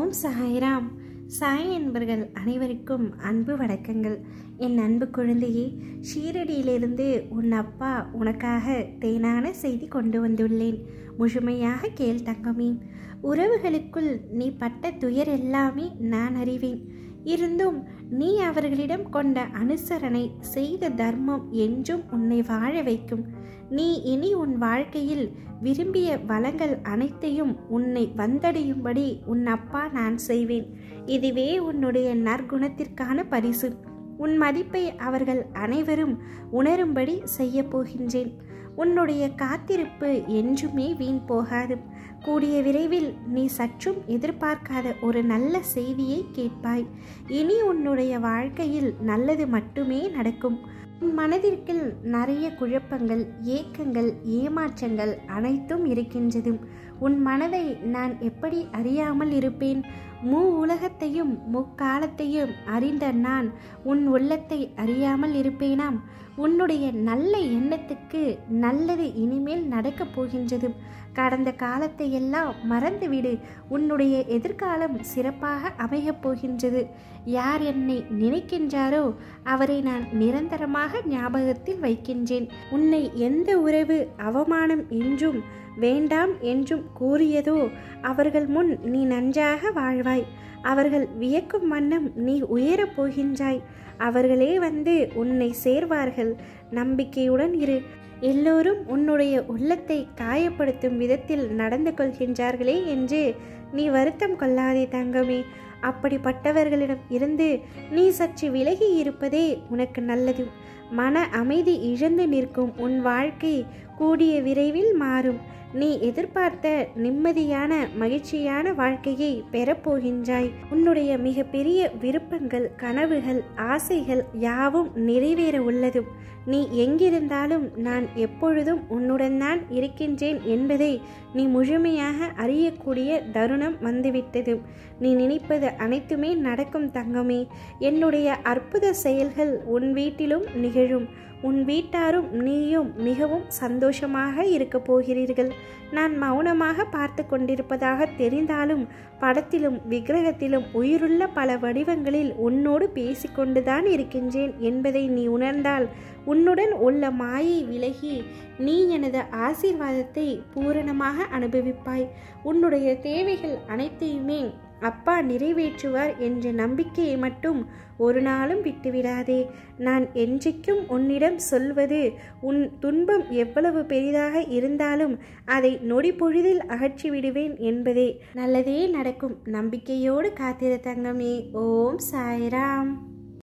ஓம் சாய்ராம் சாய் என்பர்கள் அனைவருக்கும் அன்பு வணக்கங்கள் என் அன்பு குழந்தையே ஷீரடியிலிருந்து உன் அப்பா உனக்காக தேனான செய்தி கொண்டு வந்துள்ளேன் முழுமையாக கேள் தங்கமே உறவுகளுக்குள் நீ பட்ட துயர் எல்லாமே நான் அறிவேன் இருந்தும் நீ அவர்களிடம் கொண்ட அனுசரணை செய்த தர்மம் என்றும் உன்னை வாழ வைக்கும் நீ இனி உன் வாழ்க்கையில் விரும்பிய வளங்கள் அனைத்தையும் உன்னை வந்தடையும்படி உன் அப்பா நான் செய்வேன் இதுவே உன்னுடைய நற்குணத்திற்கான பரிசு உன் மதிப்பை அவர்கள் அனைவரும் உணரும்படி செய்ய போகின்றேன் உன்னுடைய காத்திருப்பு என்றுமே வீண் போகாது கூடிய விரைவில் நீ சற்றும் எதிர்பார்க்காத ஒரு நல்ல செய்தியை கேட்பாய் இனி உன்னுடைய வாழ்க்கையில் நல்லது மட்டுமே நடக்கும் உன் மனதிற்குள் நிறைய குழப்பங்கள் ஏக்கங்கள் ஏமாற்றங்கள் அனைத்தும் இருக்கின்றது உன் மனதை நான் எப்படி அறியாமல் இருப்பேன் மூ உலகத்தையும் முக்காலத்தையும் அறிந்த நான் உன் உள்ளத்தை அறியாமல் இருப்பேனாம் உன்னுடைய நல்ல எண்ணத்துக்கு நல்லது இனிமேல் நடக்கப் போகின்றது கடந்த காலத்தை எல்லாம் மறந்துவிடு உன்னுடைய எதிர்காலம் சிறப்பாக அமையப் போகின்றது யார் என்னை நினைக்கின்றாரோ அவரை நான் நிரந்தரமாக ஞாபகத்தில் வைக்கின்றேன் உன்னை எந்த உறவு அவமானம் என்றும் வேண்டாம் என்றும் கூறியதோ அவர்கள் முன் நீ நன்றாக வாழ்வாய் அவர்கள் வியக்கும் வண்ணம் நீ உயரப் போகின்றாய் அவர்களே வந்து உன்னை சேர்வார்கள் நம்பிக்கையுடன் இரு எல்லோரும் உன்னுடைய உள்ளத்தை காயப்படுத்தும் விதத்தில் நடந்து கொள்கின்றார்களே என்று நீ வருத்தம் கொள்ளாதே தங்கமே அப்படிப்பட்டவர்களிடம் இருந்து நீ சற்று விலகி இருப்பதே உனக்கு நல்லது மன அமைதி இழந்து நிற்கும் உன் வாழ்க்கை கூடிய விரைவில் மாறும் நீ எதிர்பார்த்த நிம்மதியான மகிழ்ச்சியான வாழ்க்கையை பெறப்போகின்றாய் உன்னுடைய மிகப்பெரிய விருப்பங்கள் கனவுகள் ஆசைகள் யாவும் நிறைவேற உள்ளது நீ எங்கிருந்தாலும் நான் எப்பொழுதும் உன்னுடன் தான் இருக்கின்றேன் என்பதை நீ முழுமையாக அறியக்கூடிய தருணம் வந்துவிட்டது நீ நினைப்பது அனைத்துமே நடக்கும் தங்கமே என்னுடைய அற்புத செயல்கள் உன் வீட்டிலும் நிகழும் உன் வீட்டாரும் நீயும் மிகவும் சந்தோஷமாக இருக்க போகிறீர்கள் நான் மௌனமாக பார்த்து கொண்டிருப்பதாக தெரிந்தாலும் படத்திலும் விக்கிரகத்திலும் உயிருள்ள பல வடிவங்களில் உன்னோடு பேசிக்கொண்டுதான் இருக்கின்றேன் என்பதை நீ உணர்ந்தால் உன்னுடன் உள்ள மாயை விலகி நீ எனது ஆசீர்வாதத்தை பூரணமாக அனுபவிப்பாய் உன்னுடைய தேவைகள் அனைத்தையுமே அப்பா நிறைவேற்றுவார் என்ற நம்பிக்கையை மட்டும் ஒரு நாளும் விட்டுவிடாதே நான் என்றைக்கும் உன்னிடம் சொல்வது உன் துன்பம் எவ்வளவு பெரிதாக இருந்தாலும் அதை நொடி பொழுதில் அகற்றி விடுவேன் என்பதே நல்லதே நடக்கும் நம்பிக்கையோடு காத்திர தங்கமே ஓம் சாய்ராம்